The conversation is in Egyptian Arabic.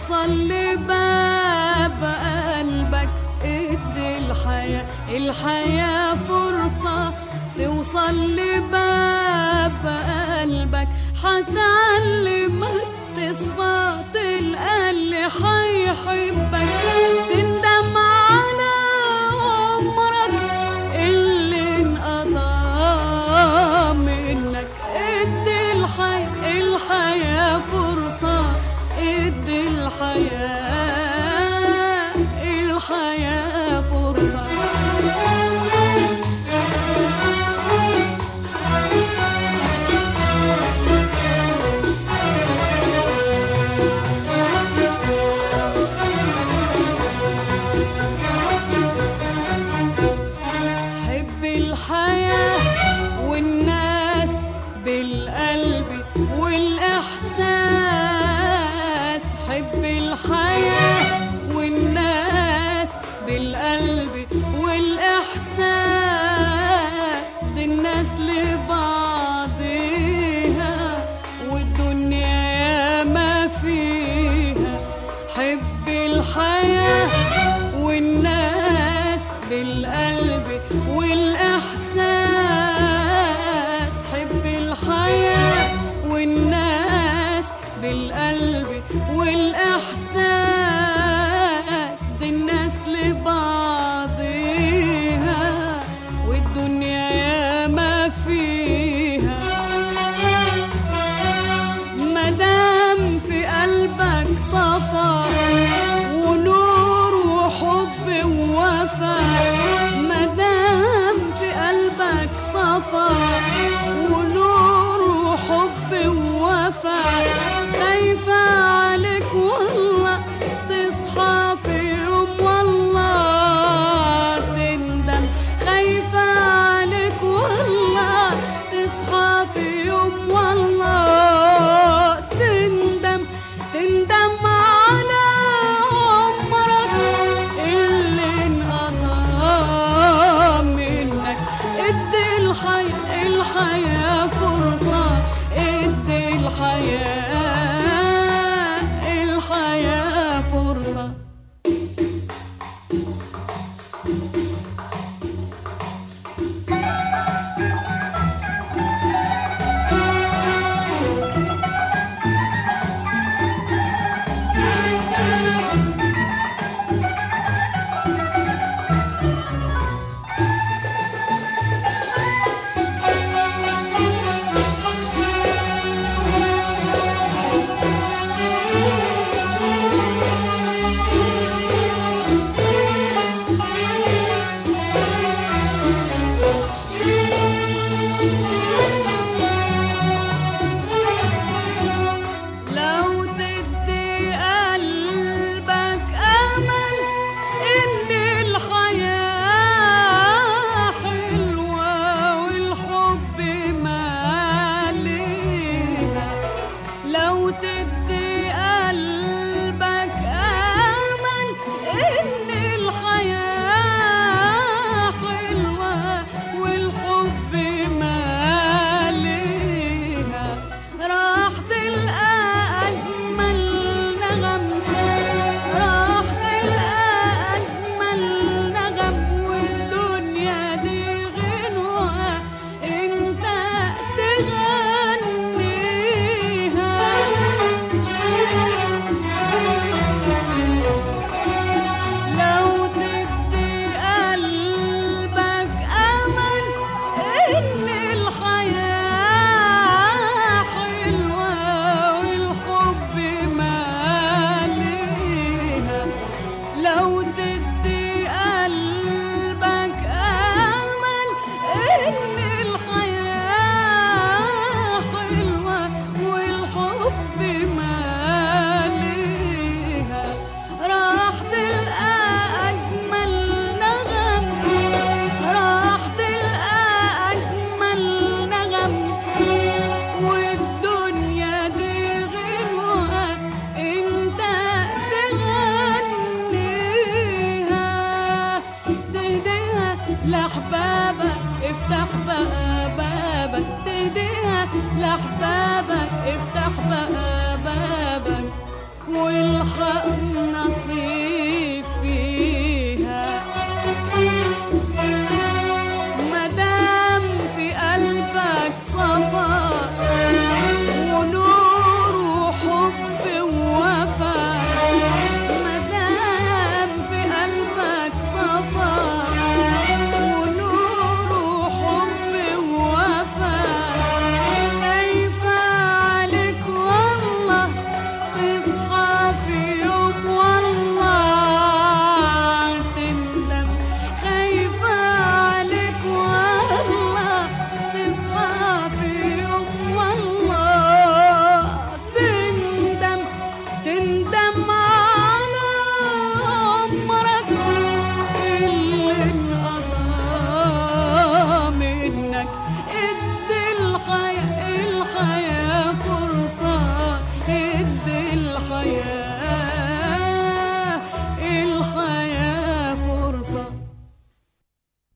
توصل لباب قلبك ادي الحياة الحياة فرصة توصل لباب قلبك حتعلمك تصفى تلقى اللي حيحبك تندم على عمرك اللي انقضى منك ادي الحياة الحياة فرصة ادي الحياة الحياة فرصة حب الحياة والناس بالقلب والإحساس حب الحياة والناس بالقلب والإحساس دي الناس لبعضها والدنيا ياما فيها حب الحياة والناس بالقلب والإحساس حب الحياة والناس بالقلب والإحساس دي الناس لبعضها والدنيا ياما فيها مدام في قلبك صفا ونور وحب ووفا مدام في قلبك صفا ونور وحب ووفا خايفة عليك والله تصحى في يوم والله تندم خايفة عليك والله تصحى في يوم والله تندم تندم على عمرك اللي انقضى منك ادي الحياة الحياة فرصة ادي الحياة الحياة فرصة لو تدي قلبك أمل إن الحياة حلوة والحب ماليها لو تدي قلبك أمل إن الحياة حلوة والحب ماليها راح تلقى أجمل نغم راح تلقى أجمل نغم والدنيا دي غنوة انت تغنيها لو تدي قلبك أمل إن الحياة حلوة والحب ماليها لو تدي قلبك أمل إن الحياة حلوة والحب ماليها راح تلقى أجمل نغم راح تلقى أجمل نغم والدنيا دي غنوة انت تغنيها تهديها لأحبابك افتح بقى بابك تهديها لأحبابك افتح بقى بابك والحق نصيبك